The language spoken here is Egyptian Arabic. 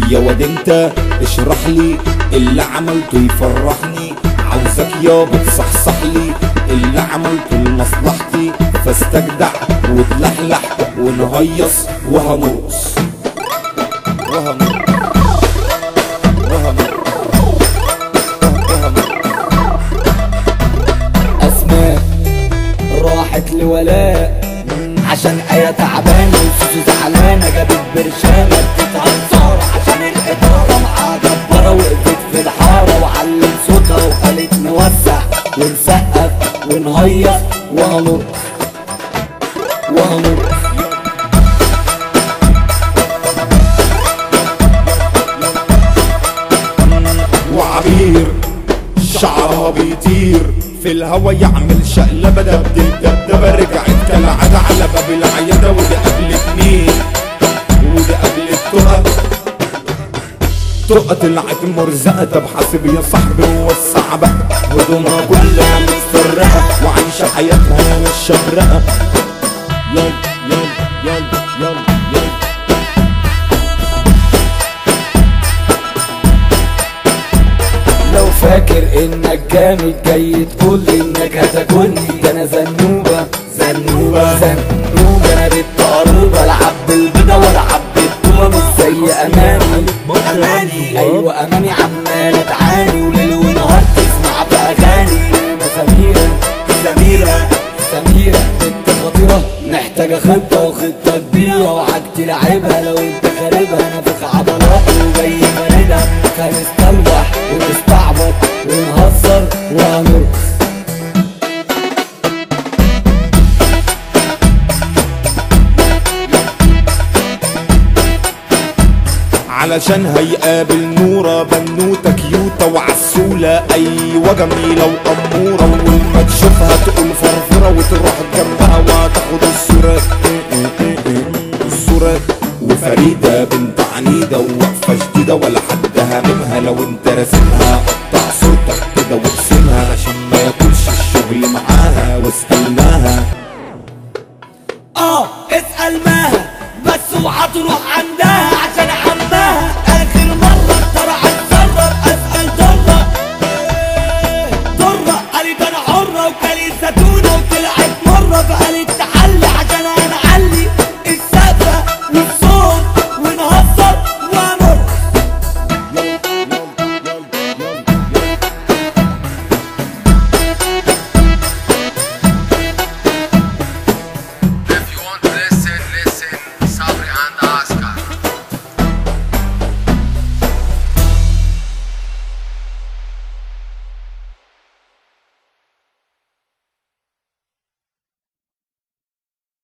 يا واد انت اشرح لي اللي عملته يفرحني عاوزك يابا تصحصح لي اللي عملته لمصلحتي فاستجدع وتلحلح ونهيص وهنرقص وهنرقص وهنرقص اسماء راحت لولاء عشان ايه تعبانه وسوسو زعلانه جابت برشامه بتتعنصر عشان الاداره معاها جباره وقفت في الحاره وعلت صوتها وقالت نوسع ونسقف ونهيص وهنرقص وهنرقص وعبير شعرها بيطير في الهوا يعمل شقلبة دبدب دبدبة رجعت كالعادة على باب العيادة ودي قبلت مين ودي قبلت تقى تقى طلعت مرزقة طب حاسب يا صاحبي ووسع بقى هدومها كلها متفرقة وعايشة حياتها مش شبرقة يلا يلا يلا يلا يلا لو فاكر انك جامد جاي تقول لي انك هتاكلني ده انا زنوبة زنوبة زنوبة انا بنت قروبة العب بالبيضة والعب بالطوبة مش زي اماني اماني ايوه اماني عمالة تعاني وليل ونهار تسمع في اغاني انا سميرة سميرة سميرة بنت خطيرة محتاجة خطة وخطة كبيرة وعاك تلعبها لو انت خاربها نفخ عضلات وجاي فاردها هنستلوح ونستعبط ونهزر وهنرقص علشان هيقابل نورة بنوتة كيوتة وعسولة أيوة جميلة وأمورة وأول ما تشوفها تقول فرفرة وتروح جنبها وتاخد الصورة الصورة وفريدة بنت عنيدة وواقفة شديدة ولا حد هاممها لو انت راسمها